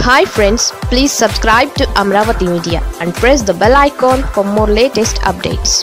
hi friends please subscribe to Amaravati media and press the bell icon for more latest updates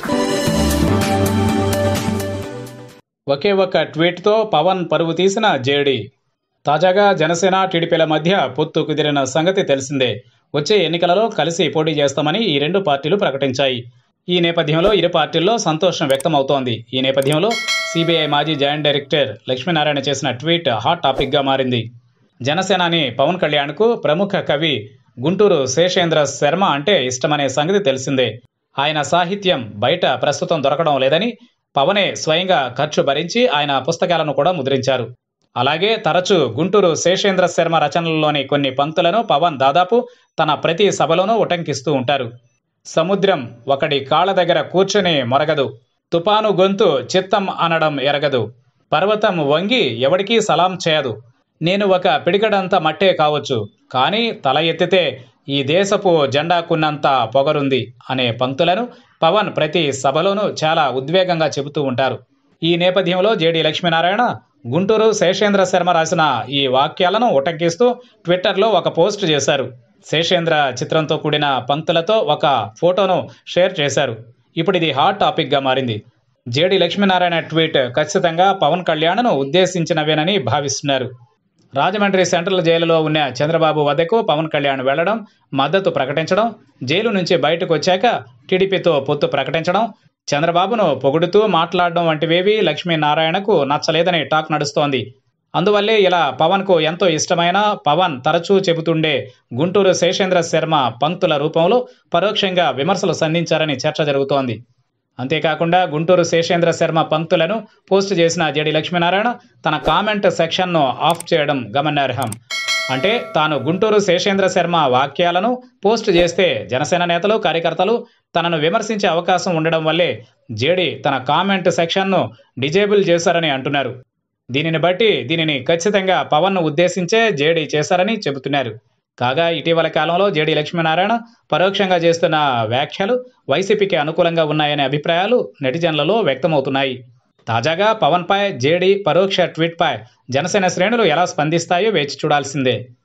ఒకే ఒక్క ట్వీట్తో పవన్ పరువు తీసిన జేడీ తాజాగా జనసేన టీడీపీల మధ్య పొత్తు కుదిరిన సంగతి తెలిసిందే వచ్చే ఎన్నికలలో కలిసి పోటీ చేస్తామని ఈ రెండు పార్టీలు ప్రకటించాయి ఈ నేపథ్యంలో ఇరు పార్టీల్లో సంతోషం వ్యక్తమవుతోంది ఈ నేపథ్యంలో సిబిఐ మాజీ జాయింట్ డైరెక్టర్ లక్ష్మీనారాయణ చేసిన ట్వీట్ హాట్ టాపిక్గా మారింది జనసేనాని పవన్ కళ్యాణ్కు ప్రముఖ కవి గుంటూరు శేషేంద్ర శర్మ అంటే ఇష్టమనే సంగతి తెలిసిందే ఆయన సాహిత్యం బయట ప్రస్తుతం దొరకడం లేదని పవనే స్వయంగా ఖర్చు భరించి ఆయన పుస్తకాలను కూడా ముద్రించారు అలాగే తరచూ గుంటూరు శేషేంద్ర శర్మ రచనల్లోని కొన్ని పంక్తులను పవన్ దాదాపు తన ప్రతి సభలోనూ ఉటంకిస్తూ ఉంటారు సముద్రం ఒకడి కాళ్ళ దగ్గర కూర్చుని మొరగదు తుపాను గొంతు చిత్తం అనడం ఎరగదు పర్వతం వంగి ఎవడికీ సలాం చేయదు నేను ఒక పిడికడంత మట్టే కావచ్చు కానీ తల ఎత్తితే ఈ దేశపు జెండాకున్నంత పొగరుంది అనే పంక్తులను పవన్ ప్రతి సభలోనూ చాలా ఉద్వేగంగా చెబుతూ ఉంటారు ఈ నేపథ్యంలో జేడి లక్ష్మీనారాయణ గుంటూరు శేషేంద్ర శర్మ రాసిన ఈ వాక్యాలను ఉటంకిస్తూ ట్విట్టర్లో ఒక పోస్ట్ చేశారు శేషేంద్ర చిత్రంతో కూడిన పంక్తులతో ఒక ఫోటోను షేర్ చేశారు ఇప్పుడు ఇది హాట్ టాపిక్గా మారింది జేడి లక్ష్మీనారాయణ ట్వీట్ ఖచ్చితంగా పవన్ కళ్యాణ్ను ఉద్దేశించినవేనని భావిస్తున్నారు రాజమండ్రి సెంట్రల్ జైలులో ఉన్న చంద్రబాబు వద్దకు పవన్ కళ్యాణ్ వెళ్లడం మద్దతు ప్రకటించడం జైలు నుంచి బయటకు వచ్చాక టీడీపీతో పొత్తు ప్రకటించడం చంద్రబాబును పొగుడుతూ మాట్లాడడం వంటివేవి లక్ష్మీనారాయణకు నచ్చలేదని టాక్ నడుస్తోంది అందువల్లే ఇలా పవన్కు ఎంతో ఇష్టమైన పవన్ తరచూ చెబుతుండే గుంటూరు శేషేంద్ర శర్మ పంక్తుల రూపంలో పరోక్షంగా విమర్శలు సంధించారని చర్చ జరుగుతోంది అంతేకాకుండా గుంటూరు శేషేంద్ర శర్మ పంక్తులను పోస్ట్ చేసిన జడి లక్ష్మీనారాయణ తన కామెంట్ సెక్షన్ను ఆఫ్ చేయడం గమనార్హం అంటే తాను గుంటూరు శేషేంద్ర శర్మ వాక్యాలను పోస్ట్ చేస్తే జనసేన నేతలు కార్యకర్తలు తనను విమర్శించే అవకాశం ఉండడం వల్లే జేడి తన కామెంట్ సెక్షన్ను డిజేబుల్ చేశారని అంటున్నారు దీనిని బట్టి దీనిని ఖచ్చితంగా పవన్ను ఉద్దేశించే జేడీ చేశారని చెబుతున్నారు కాగా ఇటీవల కాలంలో జేడీ లక్ష్మీనారాయణ పరోక్షంగా చేస్తున్న వ్యాఖ్యలు వైసీపీకి అనుకూలంగా ఉన్నాయనే అభిప్రాయాలు నెటిజన్లలో వ్యక్తమవుతున్నాయి తాజాగా పవన్పై జేడీ పరోక్ష ట్వీట్పై జనసేన శ్రేణులు ఎలా స్పందిస్తాయో వేచి చూడాల్సిందే